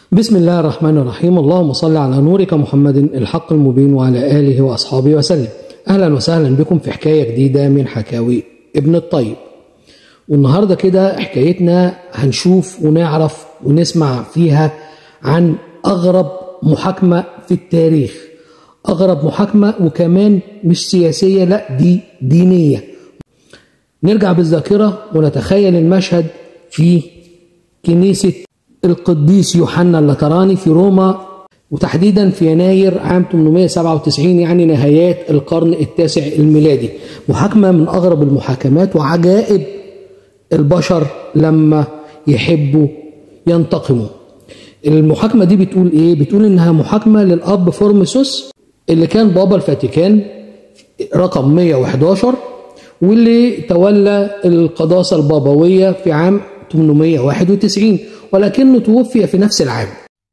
بسم الله الرحمن الرحيم اللهم صل على نورك محمد الحق المبين وعلى آله وأصحابه وسلم أهلا وسهلا بكم في حكاية جديدة من حكاوي ابن الطيب والنهاردة كده حكايتنا هنشوف ونعرف ونسمع فيها عن أغرب محاكمة في التاريخ أغرب محاكمة وكمان مش سياسية لا دي دينية نرجع بالذاكرة ونتخيل المشهد في كنيسة القديس يوحنا اللاتراني في روما وتحديدا في يناير عام 897 يعني نهايات القرن التاسع الميلادي محاكمة من أغرب المحاكمات وعجائب البشر لما يحبوا ينتقموا المحاكمة دي بتقول إيه؟ بتقول إنها محاكمة للأب فورمسوس اللي كان بابا الفاتيكان رقم 111 واللي تولى القداسة البابوية في عام 891 ولكنه توفي في نفس العام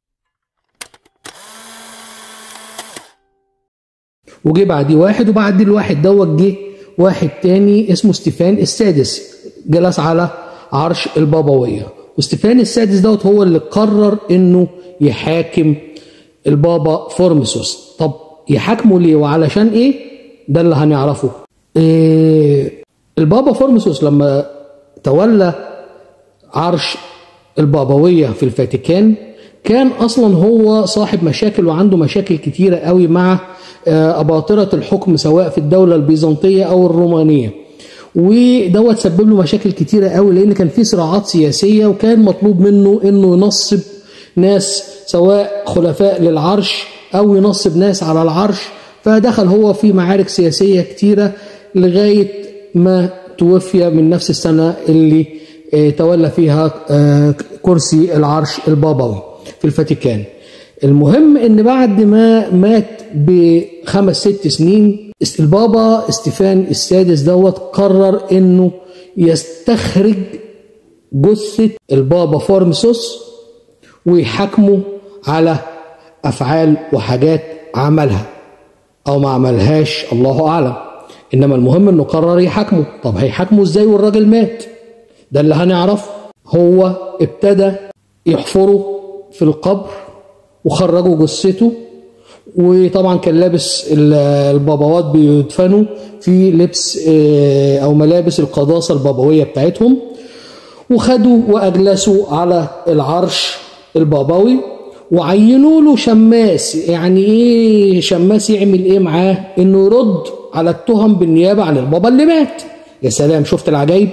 وجه بعديه واحد وبعد الواحد دوت جه واحد تاني اسمه ستيفان السادس جلس على عرش البابوية وستيفان السادس دوت هو اللي قرر انه يحاكم البابا فورمسوس طب يحاكمه ليه وعلشان ايه ده اللي هنعرفه إيه البابا فورمسوس لما تولى عرش البابوية في الفاتيكان كان أصلا هو صاحب مشاكل وعنده مشاكل كتيرة قوي مع أباطرة الحكم سواء في الدولة البيزنطية أو الرومانية ودوت سبب له مشاكل كتيرة قوي لأن كان في صراعات سياسية وكان مطلوب منه أنه ينصب ناس سواء خلفاء للعرش أو ينصب ناس على العرش فدخل هو في معارك سياسية كتيرة لغاية ما توفي من نفس السنة اللي تولى فيها كرسي العرش البابوي في الفاتيكان المهم ان بعد ما مات بخمس ست سنين البابا استيفان السادس دوت قرر انه يستخرج جثة البابا فورمسوس ويحاكمه على افعال وحاجات عملها او ما عملهاش الله اعلم انما المهم انه قرر يحاكمه طب هيحاكمه ازاي والراجل مات ده اللي هنعرف هو ابتدى يحفره في القبر وخرجوا جثته وطبعا كان لابس البابوات بيدفنوا في لبس او ملابس القداسه البابويه بتاعتهم وخدوا واجلسوا على العرش البابوي وعينوا له شماس يعني ايه شماس يعمل ايه معاه انه يرد على التهم بالنيابه عن البابا اللي مات يا سلام شفت العجايب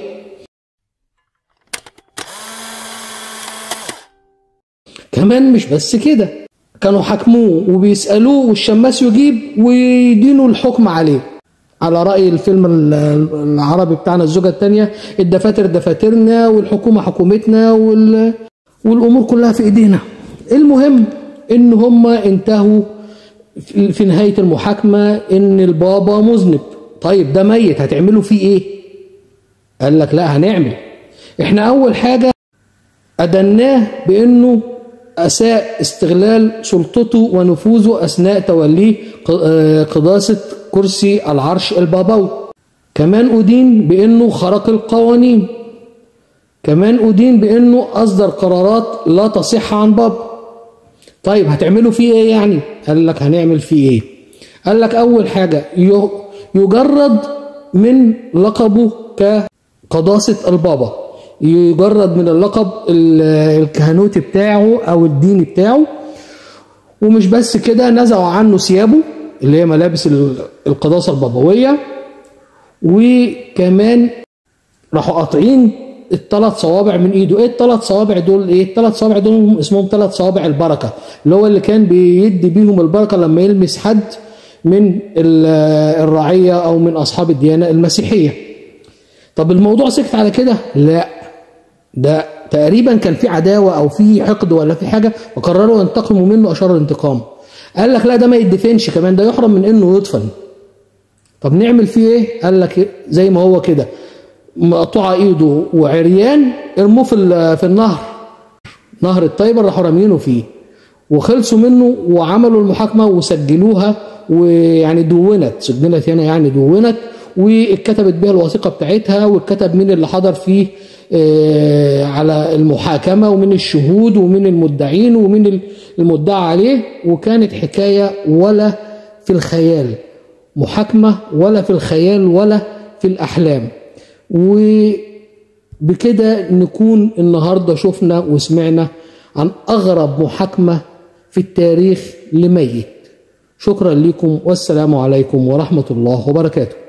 كمان مش بس كده كانوا حاكموه وبيسألوه والشماس يجيب ويدينوا الحكم عليه على رأي الفيلم العربي بتاعنا الزوجة الثانية الدفاتر دفاترنا والحكومة حكومتنا وال... والأمور كلها في إيدينا المهم إن هم انتهوا في نهاية المحاكمة إن البابا مذنب طيب ده ميت هتعملوا فيه إيه؟ قال لك لا هنعمل إحنا أول حاجة أدناه بإنه أساء استغلال سلطته ونفوذه أثناء توليه قداسة كرسي العرش البابوي كمان أدين بأنه خرق القوانين كمان أدين بأنه أصدر قرارات لا تصح عن بابا طيب هتعملوا فيه إيه يعني؟ قال لك هنعمل فيه إيه؟ قال لك أول حاجة يجرد من لقبه كقداسة البابا يجرد من اللقب الكهنوتي بتاعه او الديني بتاعه ومش بس كده نزعوا عنه ثيابه اللي هي ملابس القداسه البابويه وكمان راحوا قاطعين الثلاث صوابع من ايده ايه الثلاث صوابع دول ايه الثلاث صوابع دول اسمهم ثلاث صوابع البركه اللي هو اللي كان بيدي بيهم البركه لما يلمس حد من الرعيه او من اصحاب الديانه المسيحيه طب الموضوع سكت على كده لا ده تقريبا كان في عداوه او في حقد ولا في حاجه وقرروا ينتقموا منه اشار الانتقام قال لك لا ده ما يدفنش كمان ده يحرم من انه يدفن طب نعمل فيه ايه قال لك زي ما هو كده مقطوعه ايده وعريان ارموه في في النهر نهر الطيبه راحوا رامينه فيه وخلصوا منه وعملوا المحاكمه وسجلوها ويعني دونت سجلت هنا يعني دونت واتكتبت بها الوثيقه بتاعتها واتكتب مين اللي حضر فيه على المحاكمه ومن الشهود ومن المدعين ومن المدعى عليه وكانت حكايه ولا في الخيال محاكمه ولا في الخيال ولا في الاحلام وبكده نكون النهارده شفنا وسمعنا عن اغرب محاكمه في التاريخ لميت شكرا لكم والسلام عليكم ورحمه الله وبركاته